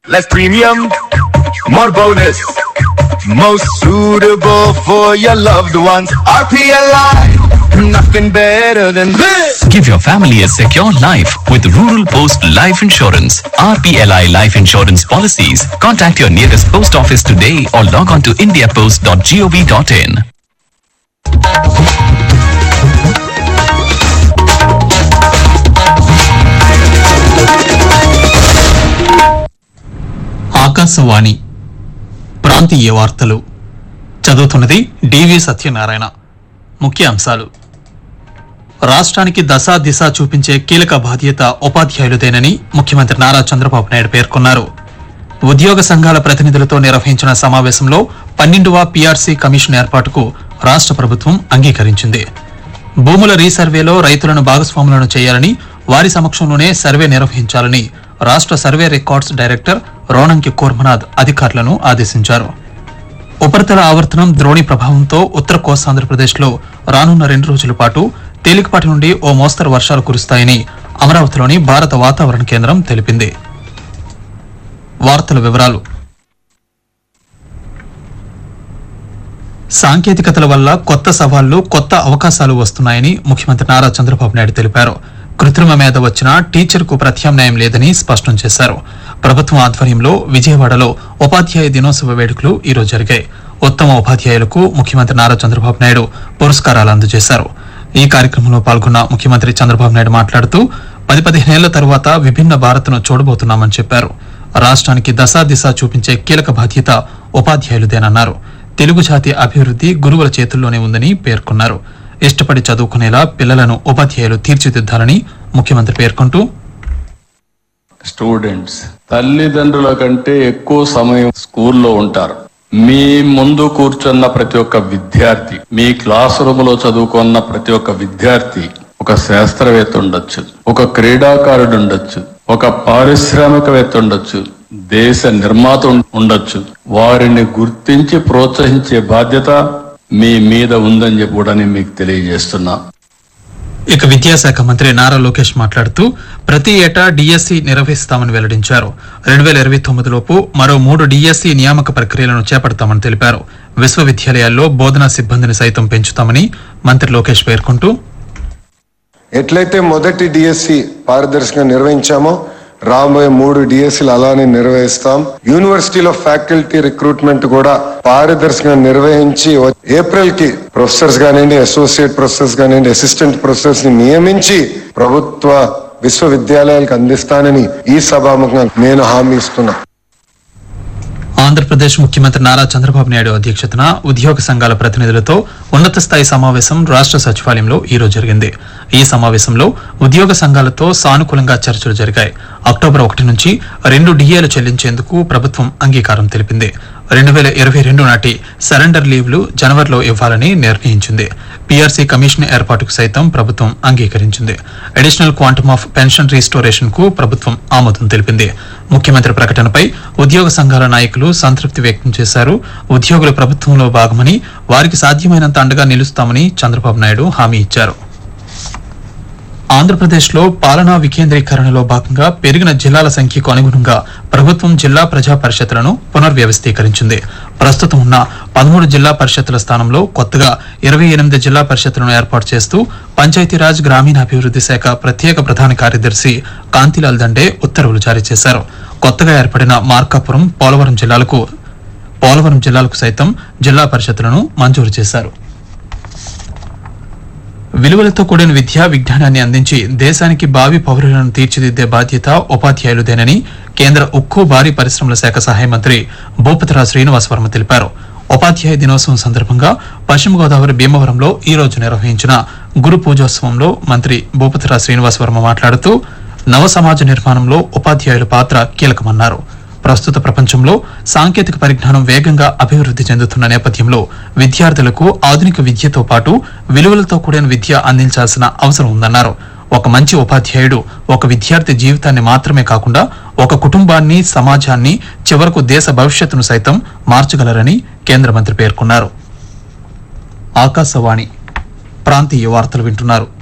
less premium, more bonus. Most suitable for your loved ones. RPLI, nothing better than this. Give your family a secure life with Rural Post Life Insurance. RPLI Life Insurance Policies. Contact your nearest post office today or log on to indiapost.gov.in. Akashvani ప్రాంతీయ వార్తలు చదువుతున్నది డివి సత్యనారాయణ ముఖ్య అంశాలు రాష్ట్రానికి దశా దిశ చూపించే కీలక బాధ్యత ఉపాధ్యాయులదేనని ముఖ్యమంత్రి నారా చంద్రబాబు నాయుడు పేర్కొన్నారు ఉద్యోగ సంఘాల ప్రతినిధులతో నిర్వహించిన సమావేశంలో పన్నెండవ పీఆర్సీ కమిషన్ ఏర్పాటుకు రాష్ట్ర ప్రభుత్వం అంగీకరించింది భూముల రీసర్వేలో రైతులను భాగస్వాములను చేయాలని వారి సమక్షంలోనే సర్వే నిర్వహించాలని రాష్ట్ర survey records director Ronanki Kormanath అధికారులను ఆదేశించారు ఉపరితల ఆవర్తనం ద్రోణి ప్రభావంతో ఉత్తర కోస్తాంధ్రప్రదేశ్లో రానున్న రెండు రోజుల పాటు తేలికపాటి నుండి ఓ మోస్తరు వర్షాలు కురుస్తాయని అమరావతిలోని భారత వాతావరణ కేంద్రం తెలిపింది వార్తల వివరాలు సాంకేతికతల వల్ల కొత్త సవాళ్లు కొత్త అవకాశాలు వస్తున్నాయని ముఖ్యమంత్రి నారా చంద్రబాబు నాయుడు తెలిపారు కృత్రిమ మీద వచ్చిన టీచర్కు ప్రత్యామ్నాయం లేదని స్పష్టం చేశారు ప్రభుత్వం ఆధ్వర్యంలో విజయవాడలో ఉపాధ్యాయ దినోత్సవ వేడుకలు ఈ రోజు జరిగాయి ఉత్తమ ఉపాధ్యాయులకు ముఖ్యమంత్రి నారా చంద్రబాబు నాయుడు పురస్కారాలు అందజేశారు ఈ కార్యక్రమంలో పాల్గొన్న ముఖ్యమంత్రి చంద్రబాబు నాయుడు మాట్లాడుతూ పది పదిహేనేళ్ల తరువాత విభిన్న భారత్ను చూడబోతున్నామని చెప్పారు రాష్ట్రానికి దశా దిశ చూపించే కీలక బాధ్యత ఉపాధ్యాయులదేనన్నారు తెలుగు జాతి అభివృద్ధి గురువుల చేతుల్లోనే ఉందని పేర్కొన్నారు ఇష్టపడి చదువుకునేలా పిల్లలను ఉపాధ్యాయులు తీర్చిదిద్దాలని ముఖ్యమంత్రి పేర్కొంటూ స్టూడెంట్స్ తల్లిదండ్రుల కంటే ఎక్కువ సమయం స్కూల్లో ఉంటారు మీ ముందు కూర్చున్న ప్రతి ఒక్క విద్యార్థి మీ క్లాస్ రూమ్ లో చదువుకున్న ప్రతి ఒక్క విద్యార్థి ఒక శాస్త్రవేత్త ఉండొచ్చు ఒక క్రీడాకారుడు ఉండొచ్చు ఒక పారిశ్రామికవేత్త ఉండొచ్చు దేశ నిర్మాత ఉం- ఉండొచ్చు వారిని గుర్తించి ప్రోత్సహించే బాధ్యత మీ మీద ఉందని చెప్పి కూడా నేను మీకు తెలియజేస్తున్నా ఇక విద్యాశాఖ మంత్రి నారా లోకేష్ మాట్లాడుతూ ప్రతి ఏటా డిఎస్సి నిర్వహిస్తామని వెల్లడించారు రెండు వేల ఇరవై తొమ్మిదిలోపు మరో మూడు డిఎస్సి నియామక ప్రక్రియలను చేపడతామని తెలిపారు విశ్వవిద్యాలయాల్లో బోధనా సిబ్బందిని సైతం పెంచుతామని మంత్రి లోకేష్ పేర్కొంటూ ఎట్లయితే మొదటి డిఎస్సి పారదర్శకంగా నిర్వహించామో రాబోయే మూడు డిఎస్సీలు అలానే నిర్వహిస్తాం యూనివర్సిటీలో ఫ్యాకల్టీ రిక్రూట్మెంట్ కూడా పారదర్శకంగా నిర్వహించి వ- ఏప్రిల్ కి ప్రొఫెసర్స్ కానివ్వండి అసోసియేట్ ప్రొఫెసర్స్ కానివ్వండి అసిస్టెంట్ ప్రొఫెసర్స్ ని నియమించి ప్రభుత్వ విశ్వవిద్యాలయాలకు అందిస్తానని ఈ సభాముఖంగా నేను హామీ ఇస్తున్నా ఆంధ్రప్రదేశ్ ముఖ్యమంత్రి నారా చంద్రబాబు నాయుడు అధ్యక్షతన ఉద్యోగ సంఘాల ప్రతినిధులతో ఉన్నత స్థాయి సమావేశం రాష్ట్ర సచివాలయంలో ఈ రోజు జరిగింది ఈ సమావేశంలో ఉద్యోగ సంఘాలతో సానుకూలంగా చర్చలు జరిగాయి అక్టోబర్ ఒకటి నుంచి రెండు డిఏలు చెల్లించేందుకు ప్రభుత్వం అంగీకారం తెలిపింది రెండు వేల ఇరవై రెండు నాటి సరెండర్ లీవ్లు జనవరిలో ఇవ్వాలని నిర్ణయించింది పీఆర్సీ కమిషన్ ఏర్పాటుకు సైతం ప్రభుత్వం అంగీకరించింది additional quantum of pension restoration కు ప్రభుత్వం ఆమోదం తెలిపింది ముఖ్యమంత్రి ప్రకటనపై ఉద్యోగ సంఘాల నాయకులు సంతృప్తి వ్యక్తం చేశారు ఉద్యోగులు ప్రభుత్వంలో భాగమని వారికి సాధ్యమైనంత అండగా నిలుస్తామని చంద్రబాబు నాయుడు హామీ ఇచ్చారు ఆంధ్రప్రదేశ్లో పాలనా వికేంద్రీకరణలో భాగంగా పెరిగిన జిల్లాల సంఖ్యకు అనుగుణంగా ప్రభుత్వం జిల్లా ప్రజా పరిషత్లను పునర్వ్యవస్థీకరించింది ప్రస్తుతం ఉన్న పదమూడు జిల్లా పరిషత్తుల స్థానంలో కొత్తగా ఇరవై ఎనిమిది జిల్లా పరిషత్తులను ఏర్పాటు చేస్తూ పంచాయతీరాజ్ గ్రామీణాభివృద్ధి శాఖ ప్రత్యేక ప్రధాన కార్యదర్శి కాంతిలాల్ దండే ఉత్తర్వులు జారీ చేశారు కొత్తగా ఏర్పడిన మార్కాపురం పోలవరం జిల్లాలకు పోలవరం జిల్లాలకు సైతం జిల్లా పరిషత్తులను మంజూరు చేశారు విలువలతో కూడిన విద్యా విజ్ఞానాన్ని అందించి దేశానికి భావి పౌరులను తీర్చిదిద్దే బాధ్యత ఉపాధ్యాయులదేనని కేంద్ర ఉక్కు భారీ పరిశ్రమల శాఖ సహాయ మంత్రి భూపతిరావు శ్రీనివాస్ వర్మ తెలిపారు ఉపాధ్యాయ దినోత్సవం సందర్భంగా పశ్చిమ గోదావరి భీమవరంలో ఈ రోజు నిర్వహించిన గురు పూజోత్సవంలో మంత్రి భూపతిరావు శ్రీనివాస్ వర్మ మాట్లాడుతూ నవ సమాజ నిర్మాణంలో ఉపాధ్యాయుల పాత్ర కీలకమన్నారు ప్రస్తుత ప్రపంచంలో సాంకేతిక పరిజ్ఞానం వేగంగా అభివృద్ధి చెందుతున్న నేపథ్యంలో విద్యార్థులకు ఆధునిక విద్యతో పాటు విలువలతో కూడిన విద్య అందించాల్సిన అవసరం ఉందన్నారు ఒక మంచి ఉపాధ్యాయుడు ఒక విద్యార్థి జీవితాన్ని మాత్రమే కాకుండా ఒక కుటుంబాన్ని సమాజాన్ని చివరకు దేశ భవిష్యత్తును సైతం మార్చగలరని కేంద్ర మంత్రి పేర్కొన్నారు ఆకాశవాణి ప్రాంతీయ వార్తలు వింటున్నారు